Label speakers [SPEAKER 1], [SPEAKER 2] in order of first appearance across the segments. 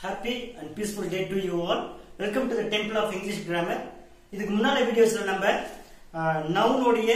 [SPEAKER 1] happy and peaceful day to you all. Welcome to the Temple of English Grammar. இதுக்கு முன்னால வீடியோஸ்ல நம்ம நவுனுடைய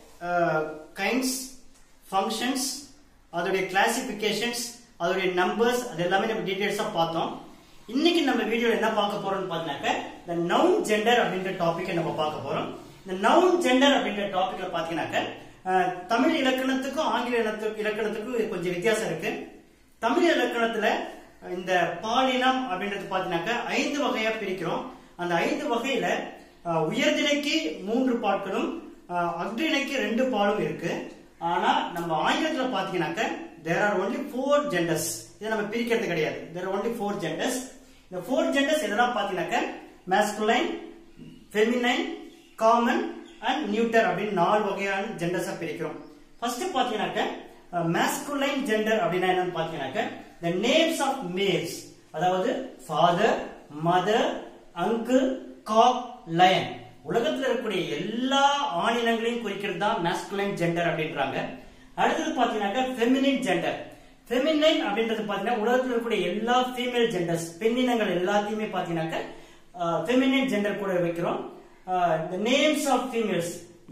[SPEAKER 1] கைண்ட்ஸ் ஃபங்க்ஷன்ஸ் அதோடைய கிளாசிபிகேஷன்ஸ் அதோடைய நம்பர்ஸ் அது எல்லாமே நம்ம டீடைல்ஸா பார்த்தோம் இன்னைக்கு நம்ம வீடியோல என்ன பார்க்க போறோம்னு பார்த்தீங்கன்னாக்க இந்த நவுன் ஜெண்டர் அப்படின்ற டாபிக்கை நம்ம பார்க்க போறோம் இந்த நவுன் ஜெண்டர் அப்படின்ற டாபிக்ல பாத்தீங்கன்னாக்க அஹ், தமிழ் இலக்கணத்துக்கும் ஆங்கில இலக்கணத்துக்கும் இலக்கணத்துக்கும் கொஞ்சம் வித்தியாசம் இருக்கு தமிழ் இலக்கணத்துல இந்த பாலினம் அப்படின்றது பாத்தீங்கன்னாக்க ஐந்து வகையா பிரிக்கிறோம் அந்த ஐந்து வகையில அஹ், உயர்திணைக்கு மூன்று பாட்களும் அஹ், அஃறிணைக்கு ரெண்டு பாலும் இருக்கு ஆனா நம்ம ஆங்கிலத்துல பாத்தீங்கன்னாக்க there are only four genders இதை நம்ம பிரிக்கிறது கிடையாது there are only four genders இந்த ஃபோர் ஜெண்டர்ஸ் எதெல்லாம் பாத்தீங்கன்னாக்க masculine feminine common and neuter அப்படின்னு நாலு வகையான ஜெண்டர்ஸா பிரிக்கிறோம் ஃபர்ஸ்ட் பாத்தீங்கன்னாக்க மேஸ்குலைன் ஜெண்டர் அப்படின்னா என்னன்னு பாத்தீங்கன்னாக்க the நேம்ஸ் ஆஃப் மேல்ஸ் அதாவது father mother uncle cock lion உலகத்துல இருக்கக்கூடிய எல்லா ஆணினங்களையும் குறிக்கிறது தான் மேஸ்குலைன் ஜெண்டர் அப்படின்றாங்க அடுத்தது பாத்தீங்கன்னாக்க ஃபெமினின் ஜெண்டர் ஃபெமினைன் அப்படின்றது பாத்தீங்கன்னா உலகத்துல இருக்கக்கூடிய எல்லா ஃபீமேல் ஜெண்டர்ஸ் பெண்ணினங்கள் எல்லாத்தையுமே பாத்தீங்கன்னாக்க ஃபெமினின் ஜெண்டர் கூட வைக்கிறோம் the names of females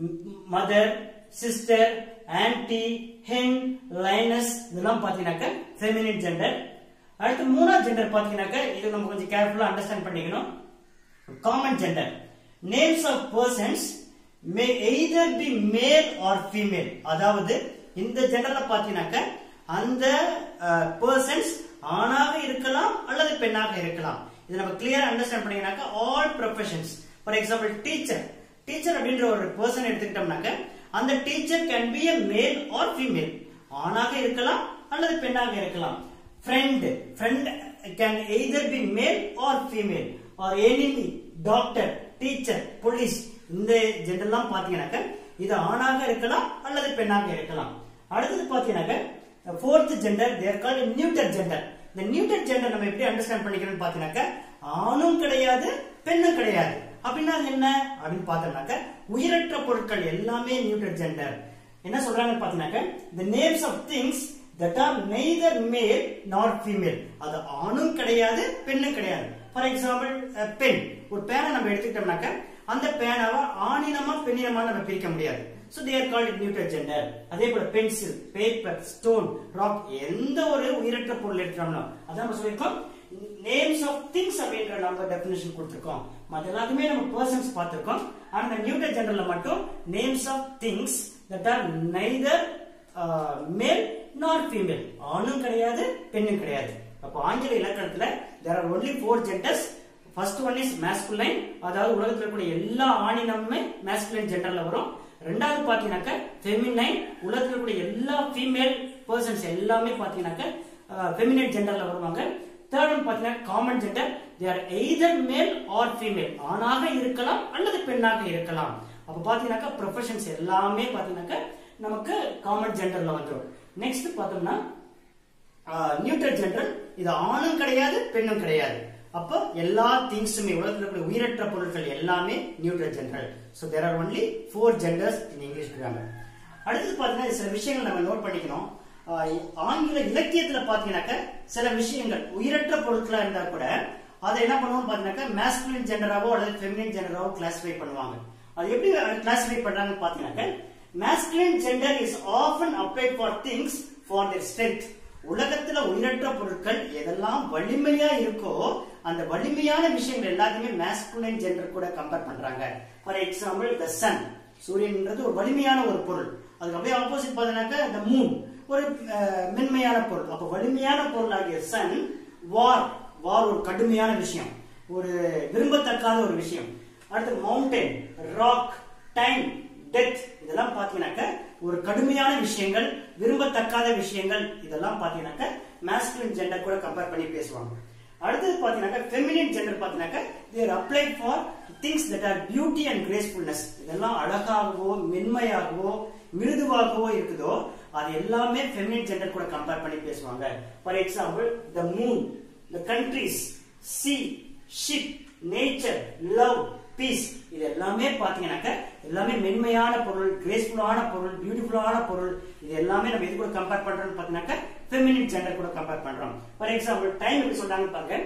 [SPEAKER 1] mother sister aunty hen lioness இதெல்லாம் பாத்தீங்கன்னாக்க ஃபெமினின் ஜெண்டர் அடுத்து மூணாவது ஜெண்டர் பாத்தீங்கன்னாக்க இது நம்ம கொஞ்சம் கேர்ஃபுல்லா அண்டர்ஸ்டாண்ட் பண்ணிக்கணும் common gender names of persons may either be male or female அதாவது இந்த ஜெண்டர்ல பாத்தீங்கன்னாக்க அந்த பர்சன்ஸ் ஆணாக இருக்கலாம் அல்லது பெண்ணாக இருக்கலாம் இது நம்ம கிளியரா அண்டர்ஸ்டாண்ட் பண்ணீங்கன்னாக்க all professions for example teacher teacher அப்படின்ற ஒரு பர்சன் எடுத்துக்கிட்டோம்னாக்க அந்த டீச்சர் கேன் பி எ மேல் ஆர் ஃபீமேல் ஆணாக இருக்கலாம் அல்லது பெண்ணாக இருக்கலாம் friend friend can either be male or female or enemy doctor teacher police இந்த ஜெண்டர்லாம் பாத்தீங்கன்னாக்க இது ஆணாக இருக்கலாம் அல்லது பெண்ணாக இருக்கலாம் அடுத்தது பாத்தீங்கன்னாக்க fourth gender there call neuter gender இந்த நியூட்டர் ஜெண்டர் நம்ம எப்படி அண்டர்ஸ்டாண்ட் பண்ணிக்கிறோம்னு பாத்தீங்கன்னாக்க ஆணும் கிடையாது பெண்ணும் கிடையாது அப்படின்னா அது என்ன அப்படின்னு பார்த்தோம்னாக்க உயிரற்ற பொருட்கள் எல்லாமே நியூட்டர் ஜெண்டர் என்ன சொல்றாங்கன்னு பாத்தீங்கன்னாக்க the names of things that are neither male nor female அது ஆணும் கிடையாது பெண்ணும் கிடையாது ஃபார் எக்ஸாம்பிள் பென் ஒரு பேனை நம்ம எடுத்துக்கிட்டோம்னாக்க அந்த பேனாவை ஆணினமா பெண்ணினமா நம்ம பிரிக்க முடியாது so they are called neuter gender அதே போல பென்சில் பேப்பர் ஸ்டோன் ராக் எந்த ஒரு உயிரற்ற பொருள் எடுக்கிறோம்னா அதான் நம்ம சொல்லியிருக்கோம் நேம்ஸ் ஆஃப் திங்ஸ் அப்படின்ற நம்ம டெபினிஷன் கொடுத்திருக்கோம் மற்ற எல்லாத்துமே நம்ம பர்சன்ஸ் பார்த்திருக்கோம் ஆனா இந்த நியூட்டர் ஜெண்டர்ல மட்டும் names of things that are neither male not female ஆணும் கிடையாது பெண்ணும் கிடையாது அப்போ ஆங்கில இலக்கணத்துல there are only four genders first one is masculine அதாவது உலகத்துல இருக்கக்கூடிய எல்லா ஆணினமுமே மேஸ்குலைன் ஜெண்டர்ல வரும் ரெண்டாவது பாத்தீங்கன்னாக்க ஃபெமினைன் உலகத்துல இருக்கக்கூடிய எல்லா ஃபீமேல் பர்சன்ஸ் எல்லாமே பாத்தீங்கன்னாக்க ஃபெமினைன் ஜெண்டர்ல வருவாங்க தேர்ட் ஒன் பாத்தீங்கன்னா common gender they are either male or female ஆணாக இருக்கலாம் அல்லது பெண்ணாக இருக்கலாம் அப்ப பாத்தீங்கன்னாக்கா ப்ரொஃபஷன்ஸ் எல்லாமே பாத்தீங்கன்னாக்க நமக்கு காமன் ஜெண்டர்ல வந்துடும் நெக்ஸ்ட் பார்த்தோம்னா நியூட்ரல் ஜெண்டர் இது ஆணும் கிடையாது பெண்ணும் கிடையாது அப்போ எல்லா திங்ஸுமே உலகத்தில் இருக்கிற உயிரற்ற பொருட்கள் எல்லாமே neutral gender so there are only four genders in English grammar அடுத்தது பார்த்தீங்கன்னா சில விஷயங்கள் நம்ம நோட் பண்ணிக்கணும் ஆஹ் ஆங்கில இலக்கியத்துல பாத்தீங்கன்னாக்க சில விஷயங்கள் உயிரற்ற பொருட்களா இருந்தா கூட அதை என்ன பண்ணுவோம் பாத்தீங்கன்னாக்க மேஸ்குலின் ஜெண்டராவோ அல்லது ஃபெமினின் ஜெண்டராவோ கிளாசிஃபை பண்ணுவாங்க அது எப்படி கிளாசிஃபை பண்றாங்கன்னு பாத்தீங்கன்னாக்க masculine gender is often applied for things for their strength உலகத்துல உயிரற்ற பொருட்கள் எதெல்லாம் வலிமையா இருக்கோ அந்த வலிமையான விஷயங்கள் எல்லாத்தையுமே மேஸ்குலைன் ஜெண்டர் கூட கம்பேர் பண்றாங்க ஃபார் எக்ஸாம்பிள் த சன் சூரியன்ன்றது ஒரு வலிமையான ஒரு பொருள் அதுக்கு அப்படியே ஆப்போசிட் பார்த்தீங்கன்னாக்க த மூன் ஒரு அஹ், மென்மையான பொருள் அப்ப வலிமையான பொருள் ஆகிய சன் வார் வார் ஒரு கடுமையான விஷயம் ஒரு விரும்பத்தக்காத ஒரு விஷயம் அடுத்து மவுண்டன் ராக் டைம் டெத் இதெல்லாம் பாத்தீங்கன்னாக்க ஒரு கடுமையான விஷயங்கள் விரும்பத்தக்காத விஷயங்கள் இதெல்லாம் பாத்தீங்கன்னாக்க மேஸ்குலின் ஜெண்டர் கூட கம்பேர் பண்ணி பேசுவாங்க அடுத்தது பாத்தீங்கன்னாக்க ஃபெமினின் ஜெண்டர் பாத்தீங்கன்னாக்க there applied for things that are beauty and gracefulness இதெல்லாம் அழகாகவோ மென்மையாகவோ மிருதுவாகவோ இருக்குதோ அது எல்லாமே ஃபெமினின் ஜெண்டர் கூட கம்பேர் பண்ணி பேசுவாங்க for example the moon the countries sea ship nature love peace இது எல்லாமே பாத்தீங்கன்னாக்க எல்லாமே மென்மையான பொருள் கிரேஸ்ஃபுல்லான பொருள் பியூட்டிஃபுல்லான பொருள் இது எல்லாமே நம்ம இது கூட கம்பேர் பண்றோம்னு பாத்தீங்கன்னாக்க ஃபெமினின் ஜெண்டர் கூட கம்பேர் பண்றோம் ஃபார் எக்ஸாம்பிள் டைம் எப்படி சொல்றாங்கன்னு பாருங்க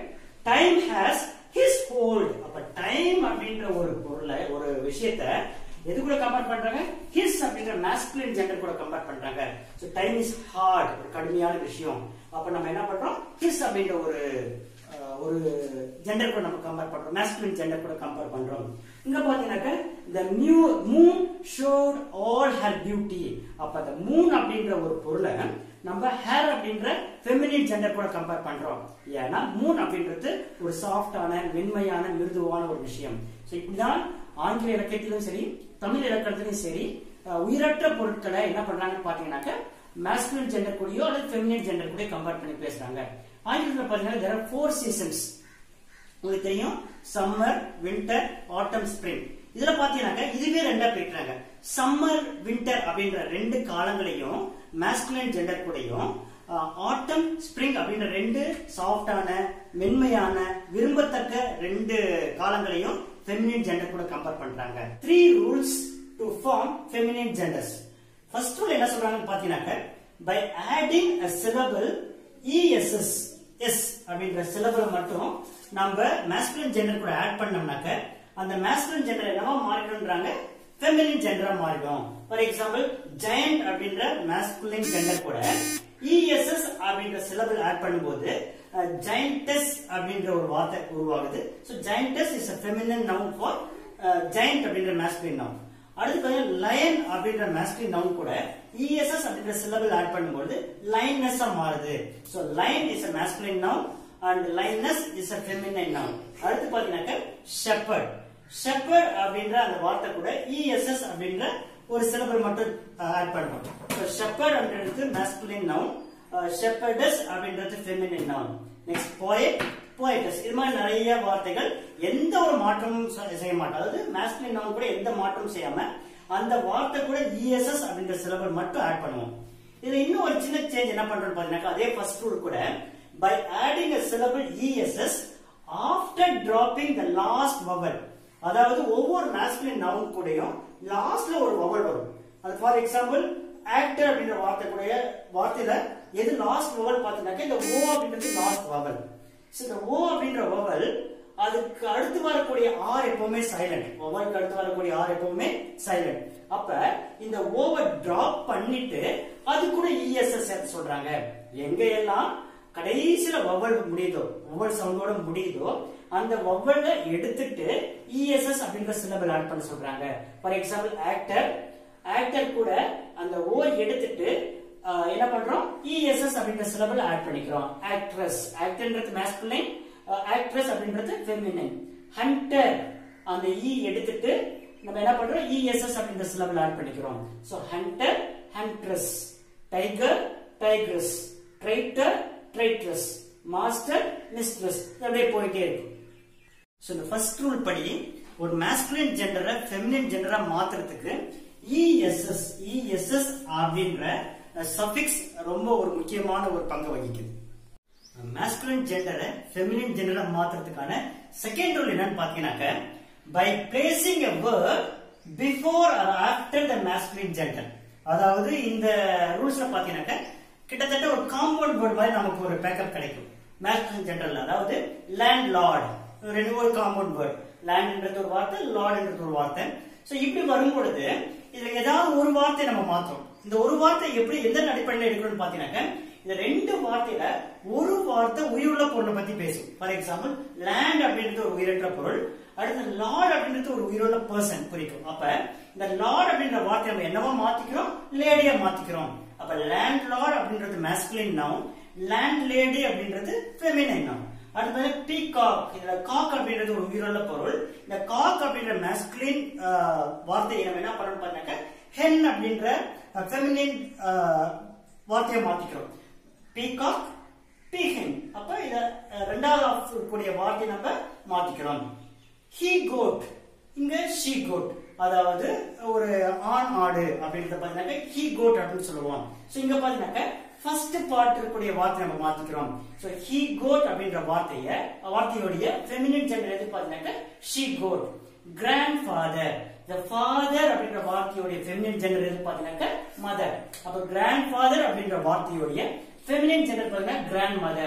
[SPEAKER 1] டைம் ஹேஸ் ஹிஸ் ஹோல்ட் அப்ப டைம் அப்படின்ற ஒரு பொருளை ஒரு விஷயத்த எது கூட கம்பேர் பண்றாங்க ஹிஸ் அப்படின்ற மாஸ்குலின் ஜெண்டர் கூட கம்பேர் பண்றாங்க சோ டைம் இஸ் ஹார்ட் ஒரு கடுமையான விஷயம் அப்ப நம்ம என்ன பண்றோம் ஹிஸ் அப்படின்ற ஒரு அஹ், ஒரு ஜெண்டர் கூட நம்ம கம்பேர் பண்றோம் மாஸ்குலின் ஜெண்டர் கூட கம்பேர் பண்றோம் இங்க பாத்தீங்கன்னாக்க the new moon showed all her beauty அப்ப the moon அப்படின்ற ஒரு பொருளை நம்ம ஹேர் அப்படின்ற ஃபெமினின் ஜெண்டர் கூட கம்பேர் பண்றோம் ஏன்னா மூன் அப்படின்றது ஒரு சாஃப்டான மென்மையான மிருதுவான ஒரு விஷயம் சோ இப்படிதான் ஆங்கில இலக்கியத்திலும் சரி தமிழ் இலக்கணத்திலும் சரி அஹ், உயிரற்ற பொருட்களை என்ன பண்றாங்கன்னு பாத்தீங்கன்னாக்க மாஸ்குலின் ஜெண்டர் கூடயோ அல்லது ஃபெமினின் ஜெண்டர் கூட கம்பேர் பண்ணி பேசுறாங்க ஆங்கிலத்தில் பாத்தீங்கன்னா there are four seasons உங்களுக்கு தெரியும் சம்மர் வின்டர் ஆட்டம் ஸ்ப்ரிங் இதுல பாத்தீங்கன்னாக்க இதுவே ரெண்டா பிரிக்கிறாங்க சம்மர் வின்டர் அப்படின்ற ரெண்டு காலங்களையும் மாஸ்குலின் ஜெண்டர் கூடயும் ஆட்டம் ஸ்ப்ரிங் அப்படின்ற ரெண்டு சாஃப்டான மென்மையான விரும்பத்தக்க ரெண்டு காலங்களையும் ஃபெமினின் ஜெண்டர் கூட கம்பேர் பண்றாங்க three rules to form feminine genders first rule என்ன சொல்றாங்கன்னு பாத்தீங்கன்னாக்க by adding a syllable E S S S அப்படின்ற சிலபிள் மட்டும் நம்ம மாஸ்குலின் ஜெண்டர் கூட ஆட் பண்ணோம்னாக்க அந்த மாஸ்குலின் ஜெண்டர் என்னவா மாறிடும்ன்றாங்க ஃபெமினின் ஜெண்டரா மாறிடும் ஃபார் எக்ஸாம்பிள் ஜெயண்ட் அப்படின்ற மாஸ்குலின் ஜெண்டர் கூட இஎஸ்எஸ் அப்படின்ற சிலபிள் ஆட் பண்ணும்போது ஜெயண்டஸ் அப்படின்ற ஒரு வார்த்தை உருவாகுது so giantess is a feminine noun for giant அப்படின்ற மாஸ்குலின் நவுன் அடுத்து பாத்தீங்கன்னா லயன் அப்படின்ற மாஸ்குலின் நவுன் கூட இஎஸ்எஸ் அப்படின்ற சிலபிள் ஆட் பண்ணும்போது லைன்னஸ் மாறுது so lion is a masculine noun and lioness is a feminine noun அடுத்து பாத்தீங்கன்னாக்க shepherd shepherd அப்படின்ற அந்த வார்த்தை கூட இஎஸ்எஸ் அப்படின்ற ஒரு சிலபிள் மட்டும் ஆட் பண்றோம் சோ shepherd அப்படின்றது masculine noun shepherdess அப்படின்றது feminine noun next poet poetess இது மாதிரி நிறைய வார்த்தைகள் எந்த ஒரு மாற்றமும் செ- செய்ய மாட்டோம் அதாவது masculine noun கூட எந்த மாற்றமும் செய்யாம அந்த வார்த்தை கூட இஎஸ்எஸ் அப்படின்ற சிலபல் மட்டும் ஆட் பண்ணுவோம் இதுல இன்னும் ஒரு சின்ன சேஞ்ச் என்ன பண்றோம் பாத்தீங்கன்னா அதே ஃபர்ஸ்ட் ரூல் கூட by adding a syllable E S S after dropping the last vowel அதாவது ஒவ்வொரு masculine noun கூடயும் லாஸ்ட்ல ஒரு vowel வரும் அது ஃபார் எக்ஸாம்பிள் ஆக்டர் அப்படின்ற வார்த்தை கூட வார்த்தையில எது லாஸ்ட் vowel பாத்தீங்கன்னாக்க இந்த ஓ அப்படின்றது லாஸ்ட் vowel So, இந்த ஓ அப்படின்ற vowel அதுக்கு அடுத்து வரக்கூடிய ஆர் எப்பவுமே சைலண்ட் ஒவ்வொருக்கு அடுத்து வரக்கூடிய ஆர் எப்பவுமே சைலண்ட் அப்ப இந்த ஓவை டிராப் பண்ணிட்டு அது கூட இஎஸ்எஸ் சேர்த்து சொல்றாங்க எங்க எல்லாம் கடைசியில வவல் முடியுதோ வவல் சவுண்டோட முடியுதோ அந்த வவலை எடுத்துட்டு இஎஸ்எஸ் அப்படின்ற சிலபல் ஆட் பண்ண சொல்றாங்க ஃபார் எக்ஸாம்பிள் ஆக்டர் ஆக்டர் கூட அந்த ஓ எடுத்துட்டு ஆஹ், என்ன பண்றோம் இஎஸ்எஸ் அப்படின்ற சிலபல் ஆட் பண்ணிக்கிறோம் ஆக்ட்ரஸ் ஆக்டர்ன்றது மேஸ்குலைன் ஆக்ட்ரஸ் அப்படின்றது ஃபெமினின் ஹண்டர் அந்த இ எடுத்துட்டு நம்ம என்ன பண்றோம் இஎஸ்எஸ் அப்படின்ற சிலபிள் ஆட் பண்ணிக்கிறோம் so hunter huntress tiger tigress traitor traitress master mistress அப்படியே போயிட்டே இருக்கு சோ இந்த ஃபர்ஸ்ட் ரூல் படி ஒரு மாஸ்குலின் ஜெண்டரை ஃபெமினின் ஜெண்டரா மாத்துறதுக்கு இஎஸ்எஸ் இஎஸ்எஸ் அப்படின்ற சஃபிக்ஸ் ரொம்ப ஒரு முக்கியமான ஒரு பங்கு வகிக்குது மாஸ்குலின் ஜெண்டரை ஃபெமினின் ஜெண்டரா மாத்துறதுக்கான செகண்ட் ரூல் என்னன்னு பாத்தீங்கன்னாக்க by placing a word before or after the masculine gender அதாவது இந்த ரூல்ஸ்ல பாத்தீங்கன்னாக்க கிட்டத்தட்ட ஒரு காம்பவுண்ட் வேர்ட் மாதிரி நமக்கு ஒரு பேக்கப் கிடைக்கும் மாஸ்குலின் ஜெண்டர்ல அதாவது லேண்ட் லார்ட் ரெண்டு ஒரு காம்பவுண்ட் வேர்ட் லேண்ட்ன்றது ஒரு வார்த்தை லார்ட்ன்றது ஒரு வார்த்தை சோ இப்படி வரும்பொழுது இதுல ஏதாவது ஒரு வார்த்தை நம்ம மாத்துறோம் இந்த ஒரு வார்த்தை எப்படி எந்த அடிப்படையில் எடுக்கணும்னு பாத்தீங்கன்னாக்க இந்த ரெண்டு வார்த்தையில ஒரு வார்த்தை உயிருள்ள பொருளை பத்தி பேசும் ஃபார் எக்ஸாம்பிள் லேண்ட் அப்படின்றது ஒரு உயிரற்ற பொருள் அடுத்து லார்ட் அப்படின்றது ஒரு உயிருள்ள பர்சன் குறிக்கும் அப்ப இந்த லார்ட் அப்படின்ற வார்த்தை நம்ம என்னவா மாத்திக்கிறோம் லேடியா மாத்திக்கிறோம் அப்ப லேண்ட் லார்ட் அப்படின்றது மேஸ்குலின் நவுன் லேண்ட் லேடி அப்படின்றது ஃபெமினைன் நவுன் அடுத்தது பீகாக் இதுல காக் அப்படின்றது ஒரு உயிருள்ள பொருள் இந்த காக் அப்படின்ற மேஸ்குலின் வார்த்தையை நம்ம என்ன பண்ணணும் பாருங்க ஹென் அப்படின்ற ஃபெமினின் வார்த்தையை மாத்திக்கிறோம் பீகாக் பீஹென் அப்ப இத அஹ், ரெண்டாவது ஆப்ஷன் இருக்கக்கூடிய வார்த்தையை நம்ம மாத்திக்கிறோம் ஹீ கோட் இங்க ஷீ கோட் அதாவது ஒரு ஆண் ஆடு அப்படின்றத பாத்தீங்கன்னாக்க ஹீ கோட் அப்படின்னு சொல்லுவோம் சோ இங்க பாத்தீங்கன்னாக்க ஃபர்ஸ்ட் பார்ட் இருக்கக்கூடிய வார்த்தை நம்ம மாத்திக்கிறோம் சோ ஹீ கோட் அப்படின்ற வார்த்தைய வார்த்தையுடைய ஃபெமினின் ஜெண்டர் எது பாத்தீங்கன்னாக்க she goat grand father the father அப்படின்ற வார்த்தையுடைய ஃபெமினின் ஜெண்டர் எது பாத்தீங்கன்னாக்க மதர் அப்ப கிராண்ட் ஃபாதர் அப்படின்ற வார்த்தையுடைய ஃபெமினின் ஜெண்டர் பாத்தீங்கன்னா grand mother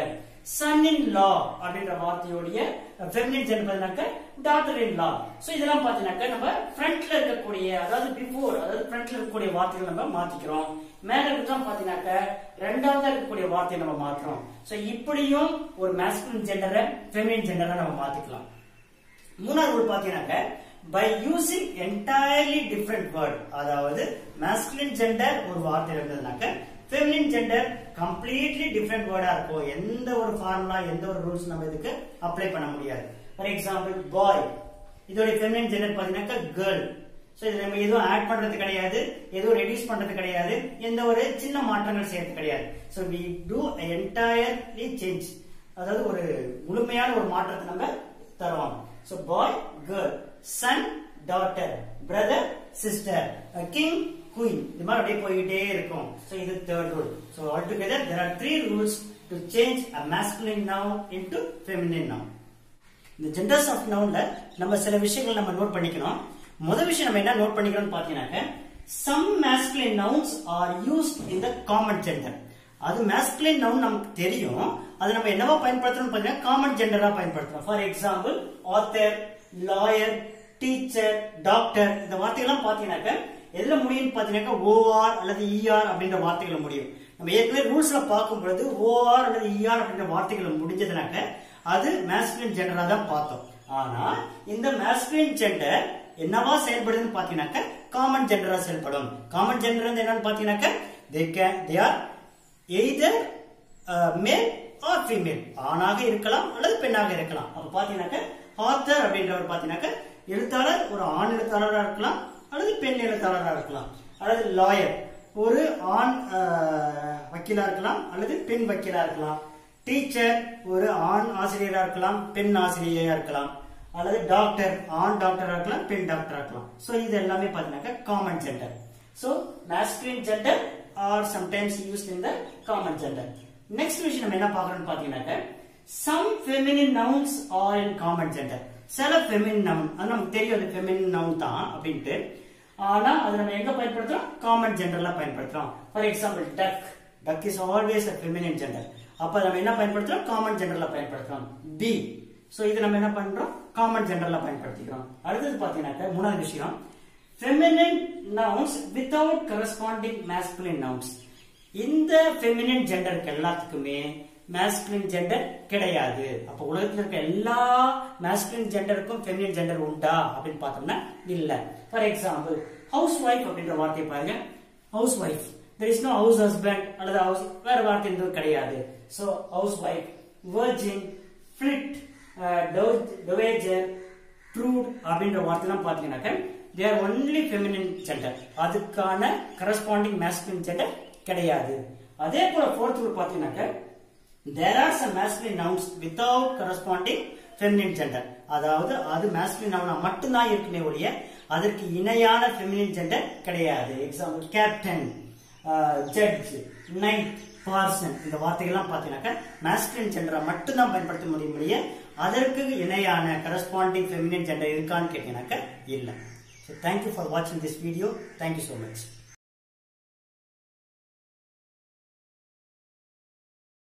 [SPEAKER 1] son in law அப்படின்ற வார்த்தையோடைய ஃபெமினின் ஜெண்டர் பார்த்தீங்கன்னாக்க டாட்டர் இன் லா ஸோ இதெல்லாம் பார்த்தீங்கன்னாக்க நம்ம ஃப்ரண்ட்ல இருக்கக்கூடிய அதாவது பிஃபோர் அதாவது ஃப்ரண்ட்ல இருக்கக்கூடிய வார்த்தைகள் நம்ம மாத்திக்கிறோம் மேல இருக்கிறதெல்லாம் பார்த்தீங்கன்னாக்க ரெண்டாவதா இருக்கக்கூடிய வார்த்தையை நம்ம மாத்துறோம் ஸோ இப்படியும் ஒரு மேஸ்குலின் ஜெண்டரை ஃபெமினின் ஜெண்டரை நம்ம மாத்திக்கலாம் மூணாவது ரூல் பாத்தீங்கன்னாக்க by using entirely different word அதாவது மேஸ்குலின் ஜெண்டர் ஒரு வார்த்தை இருந்ததுனாக்க ஃபெமினின் ஜெண்டர் கம்ப்ளீட்லி டிஃப்ரெண்ட் வேர்டா இருக்கும் எந்த ஒரு ஃபார்முலா எந்த ஒரு ரூல்ஸ் நம்ம இதுக்கு அப்ளை பண்ண முடியாது ஃபார் எக்ஸாம்பிள் பாய் இதோட ஃபெமினின் ஜெண்டர் பாத்தீங்கன்னாக்க கேர்ள் சோ இது நம்ம எதுவும் ஆட் பண்றது கிடையாது எதுவும் ரெடியூஸ் பண்றது கிடையாது எந்த ஒரு சின்ன மாற்றங்கள் செய்யறது கிடையாது so we do entirely change அதாவது ஒரு முழுமையான ஒரு மாற்றத்தை நம்ம தருவோம் so boy girl son daughter brother sister king queen இது மாதிரி அப்படியே போய்கிட்டே இருக்கும் சோ இது third rule so altogether there are three rules to change a masculine noun into feminine noun இந்த ஜெண்டர்ஸ் ஆஃப் நவுன்ல நம்ம சில விஷயங்கள் நம்ம நோட் பண்ணிக்கணும் முதல் விஷயம் நம்ம என்ன நோட் பண்ணிக்கிறோம்னு பாத்தீங்கன்னாக்க some masculine nouns are used in the common gender அது masculine noun நமக்கு தெரியும் அது நம்ம என்னவா பயன்படுத்துறோம் பாத்தீங்கன்னா காமன் ஜெண்டரா பயன்படுத்துறோம் for example author lawyer teacher doctor இந்த வார்த்தைகள்லாம் பாத்தீங்கன்னாக்க எதுல முடியும்னு பாத்தீங்கன்னாக்க ஓஆர் அல்லது இஆர் அப்படின்ற வார்த்தைகள் முடியும் நம்ம ஏற்கனவே ரூல்ஸ்ல பார்க்கும் பொழுது ஓஆர் அல்லது இஆர் அப்படின்ற வார்த்தைகள் முடிஞ்சதுனாக்க அது மேஸ்குலின் ஜெண்டரா தான் பார்த்தோம் ஆனா இந்த மேஸ்குலின் ஜெண்டர் என்னவா செயல்படுதுன்னு பாத்தீங்கன்னாக்க காமன் ஜெண்டரா செயல்படும் காமன் ஜெண்டர் என்னன்னு பாத்தீங்கன்னாக்க they can they are either male or female ஆணாக இருக்கலாம் அல்லது பெண்ணாக இருக்கலாம் அப்ப பாத்தீங்கன்னாக்க ஆத்தர் அப்படின்றவர் பாத்தீங்கன்னாக்க எழுத்தாளர் ஒரு ஆண் எழுத்தாளராக இருக்கலாம் அல்லது பெண் எழுத்தாளராக இருக்கலாம் அல்லது லாயர் ஒரு ஆண் அஹ், வக்கீலா இருக்கலாம் அல்லது பெண் வக்கீலா இருக்கலாம் டீச்சர் ஒரு ஆண் ஆசிரியரா இருக்கலாம் பெண் ஆசிரியரா இருக்கலாம் அல்லது டாக்டர் ஆண் டாக்டரா இருக்கலாம் பெண் டாக்டரா இருக்கலாம் சோ இது எல்லாமே பாத்தீங்கன்னாக்க common gender so masculine gender are sometimes used in the common gender next விஷயம் நம்ம என்ன பார்க்கறோம்னு பாத்தீங்கன்னாக்க some feminine nouns are in common gender சில ஃபெமினின் நவுன் அது நமக்கு தெரியும் அது ஃபெமினின் நவுன் தான் அப்படின்ட்டு ஆனா அது நம்ம எங்க பயன்படுத்துறோம் காமன் ஜெண்டர்ல பயன்படுத்துறோம் for example duck duck is always a feminine gender அப்ப நம்ம என்ன பயன்படுத்துறோம் காமன் ஜெண்டர்ல பயன்படுத்துறோம் பி சோ இது நம்ம என்ன பண்றோம் காமன் ஜெண்டர்ல பயன்படுத்திக்கிறோம் அடுத்தது பாத்தீங்கன்னாக்க மூணாவது விஷயம் feminine nouns without corresponding masculine nouns இந்த feminine ஜெண்டருக்கு எல்லாத்துக்குமே masculine ஜெண்டர் கிடையாது அப்ப உலகத்துல இருக்க எல்லா masculine ஜெண்டருக்கும் feminine ஜெண்டர் உண்டா அப்படின்னு பார்த்தோம்னா இல்ல ஃபார் எக்ஸாம்பிள் ஹவுஸ் ஒய்ஃப் அப்படின்ற வார்த்தையை பாருங்க house wife there is no house husband அல்லது ஹவுஸ் வேற வார்த்தை எதுவும் கிடையாது so house wife virgin flirt dowager prude அப்படின்ற வார்த்தைலாம் பாத்தீங்கன்னாக்க they are only feminine gender அதுக்கான கரஸ்பாண்டிங் மேஸ்குலின் ஜெண்டர் கிடையாது அதே போல ஃபோர்த் ரூல் பாத்தீங்கன்னாக்க there are some masculine nouns without corresponding feminine gender அதாவது அது மேஸ்குலின் நவுனா மட்டும்தான் இருக்குமே ஒழிய அதற்கு இணையான ஃபெமினின் ஜெண்டர் கிடையாது example captain judge knight parson இந்த வார்த்தைகள்லாம் பார்த்தீங்கன்னாக்க மேஸ்குலின் ஜெண்டரை மட்டும்தான் பயன்படுத்த முடியும் முடிய அதற்கு இணையான கரஸ்பாண்டிங் ஃபெமினின் ஜெண்டர் இருக்கான்னு கேட்டீங்கன்னாக்க இல்லை ஸோ தேங்க்யூ ஃபார் வாட்சிங் this video thank you so much